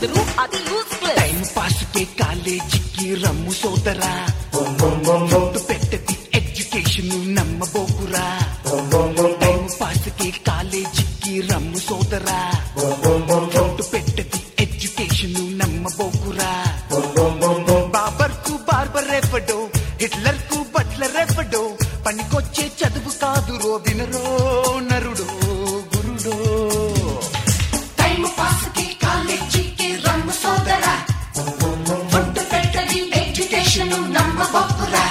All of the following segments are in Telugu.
బెదరు అది యూస్లెస్ టైం పాస్ కే కాలేజీకి రమ్ము సోదరా ఫుడ్ పెట్టది ఎడ్యుకేషన్ నమ్మబోకురా టైం పాస్ కే కాలేజీకి రమ్ము సోదరా ఫుడ్ పెట్టది ఎడ్యుకేషన్ నమ్మబోకురా బాబర్ కు బార్బర్ రెఫడో హిట్లర్ కు బట్లర్ రెఫడో పనికొచ్చే చదువు కాదు రో వినరో నరుడో గురుడో టైం పాస్ కి కాలేజీకి రమ్ము సోదరా ఫుడ్ పెట్టది ఎడ్యుకేషన్ నమ్మబొక్కురా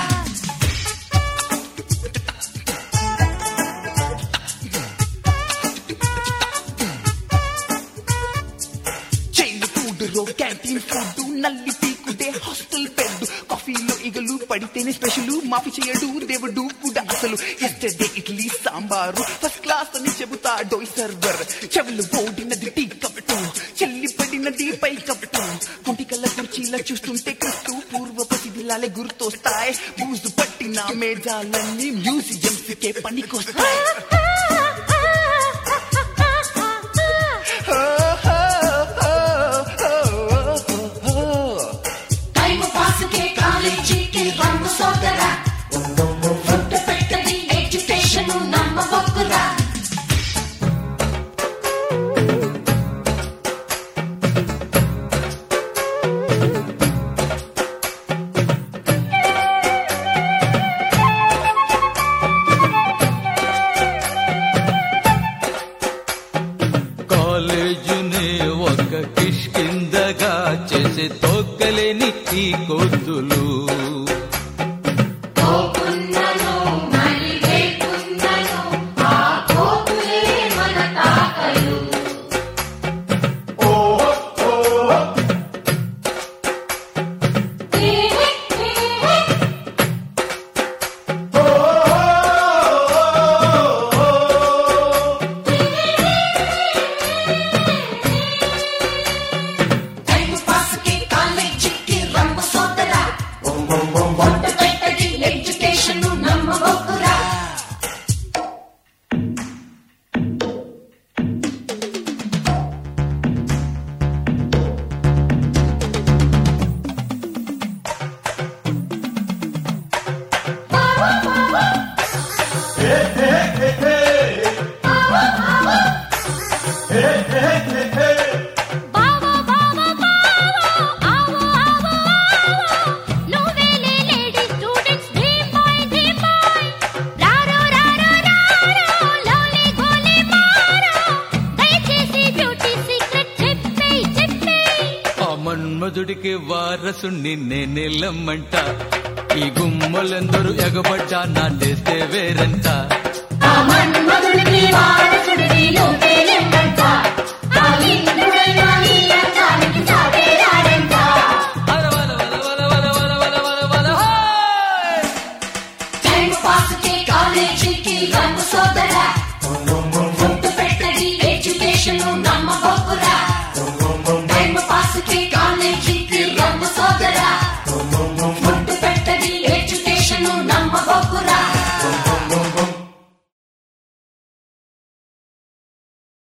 చైన్ ఫుడ్ రో క్యాంటీన్ ఫుడ్ నల్లి పీకుడే హాస్టల్ బెడ్ కాఫీలో ఇగలు పడితేనే స్పెషల్ మాఫీ చేయడు దేవుడు కూడా అసలు yesterday idli sambar first class అని చెబుతాడో సర్వర్ చెవులు ఓడినది టీ కప్పటు చెల్లి పడినది పై కప్పటు కుంటికల్ల కుర్చీలా చూస్తుంటే క్రిస్తు పూర్వపు శిథిలాలే గుర్తొస్తాయి బూజు పట్టిన మేజాలన్నీ మ్యూజియంస్ కే పనికొస్తాయి టైం పాస్ కి కాలేజీకి రమ్ము సోదరా ఫుడ్ పెట్టది ఎడ్యుకేషన్ నమ్మబొక్కురా కాలేజునే ఒక కిష్కిందగా చేసే తొక్కలేని ఈ కొద్దులు కోకున్నను మరి వేకున్నను ఆ కోకులే మన తాకలు టైం పాస్ కి కాలేజీకి రమ్ము సోదరా ఫుడ్ పెట్టది ఎడ్యుకేషన్ నమ్మబొక్కురా బావో బావో బావో ఆవో ఆవో ఆవో నువ్వేలే లేడీ స్టూడెంట్స్ ధీమ్ బాయ్ ధీమ్ బాయ్ రారో రారో రారో లోలే గోలే మారో దయచేసి బ్యూటీ సీక్రెట్ చెప్పేయ్ చెప్పేయ్ ఆ మన్మధుడికి వారసుని నేనెల్లమ్మంట ఈ గుమ్మలందరూ ఎగబడ్డా నాటేస్తే వేరంట ఆ మన్మధుడికి వారసుడికి నువ్వేలేమంట ఆ ఇంద్రుడైన నీ అందానికి సావేరాడంట వల వల వల వల వల వల వల వల వల హాయ్! టైం పాస్ కి కాలేజీ